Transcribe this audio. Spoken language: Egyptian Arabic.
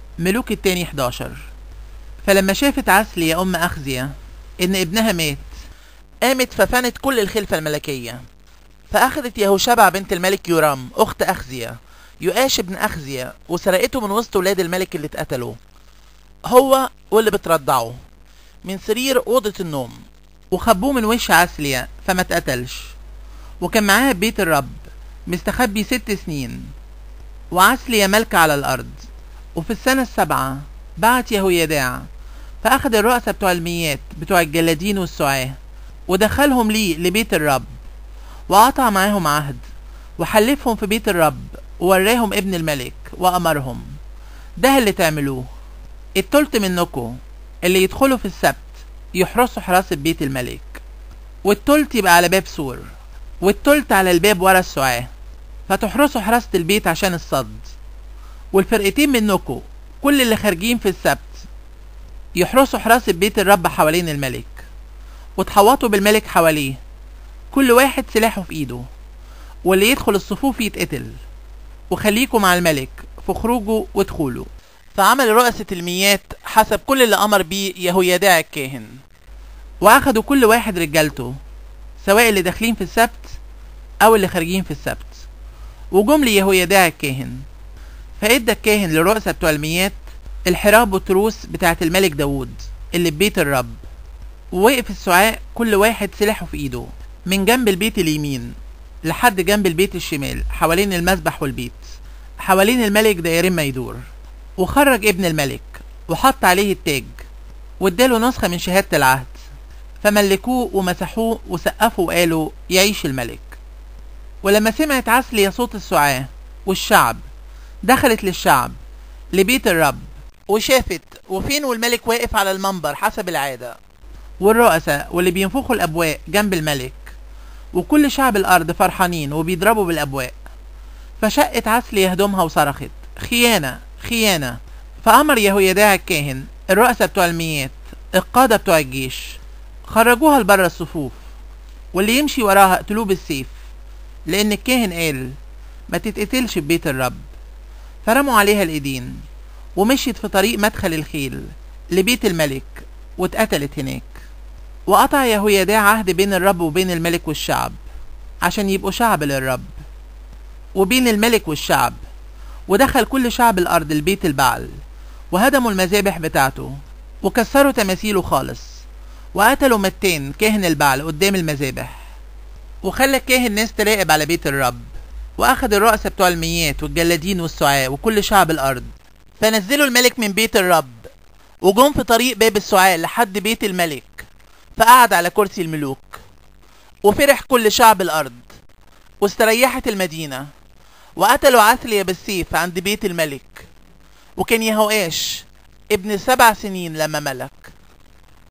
ملوك التاني 11 فلما شافت عسلية أم أخزية إن ابنها مات قامت ففنت كل الخلفة الملكية فأخذت يهوشبع بنت الملك يورام أخت أخزية يؤاش ابن أخزية وسرقته من وسط ولاد الملك اللي اتقتلوا هو واللي بترضعه من سرير أوضة النوم وخبوه من وش عسلية فما اتقتلش وكان معاها بيت الرب مستخبي ست سنين وعسلية ملكة على الأرض وفي السنة السابعة بعت يهويداع فأخذ الرؤساء بتوع الميات بتوع الجلادين والسعاة ودخلهم ليه لبيت الرب وقطع معاهم عهد وحلفهم في بيت الرب ووراهم ابن الملك وأمرهم ده اللي تعملوه التلت منكم اللي يدخلوا في السبت يحرسوا حراسة بيت الملك والتلت يبقى على باب سور والتلت على الباب ورا السعاة فتحرسوا حراسة البيت عشان الصد والفرقتين منكم كل اللي خارجين في السبت يحرسوا حراسة بيت الرب حوالين الملك وتحوطوا بالملك حواليه كل واحد سلاحه في ايده واللي يدخل الصفوف يتقتل وخليكوا مع الملك في خروجه ودخوله فعمل رؤسة الميات حسب كل اللي أمر بيه يهويداع الكاهن وأخدوا كل واحد رجالته سواء اللي داخلين في السبت أو اللي خارجين في السبت وجم ليهويداع الكاهن فإدى الكاهن للرؤساء بتوع الميات الحراب والتروس بتاعة الملك داوود اللي ببيت الرب ووقف السعاء كل واحد سلاحه في ايده من جنب البيت اليمين لحد جنب البيت الشمال حوالين المسبح والبيت حوالين الملك دايرين ما يدور وخرج ابن الملك وحط عليه التاج واداله نسخة من شهادة العهد فملكوه ومسحوه وسقفوا وقالوا يعيش الملك ولما سمعت عسلية صوت السعاة والشعب دخلت للشعب لبيت الرب وشافت وفين والملك واقف على المنبر حسب العادة والرؤساء واللي بينفخوا الأبواق جنب الملك وكل شعب الأرض فرحانين وبيضربوا بالأبواق فشقت عسلي هدومها وصرخت خيانة خيانة فأمر يهويداع الكاهن الرؤساء بتوع الميات القادة بتوع الجيش خرجوها لبره الصفوف واللي يمشي وراها اقتلوه بالسيف لأن الكاهن قال ما تتقتلش ببيت الرب فرموا عليها الإيدين ومشيت في طريق مدخل الخيل لبيت الملك واتقتلت هناك وقطع يهويداع عهد بين الرب وبين الملك والشعب عشان يبقوا شعب للرب وبين الملك والشعب ودخل كل شعب الأرض البيت البعل وهدموا المذابح بتاعته وكسروا تماثيله خالص وقتلوا متان كاهن البعل قدام المذابح وخلى الكاهن ناس تراقب على بيت الرب وأخذ الرؤساء بتوع الميات والجلادين والسعاة وكل شعب الأرض فنزلوا الملك من بيت الرب وجم في طريق باب السعاة لحد بيت الملك فقعد على كرسي الملوك وفرح كل شعب الأرض واستريحت المدينة وقتلوا عثلية بالسيف عند بيت الملك وكان يهوآش ابن سبع سنين لما ملك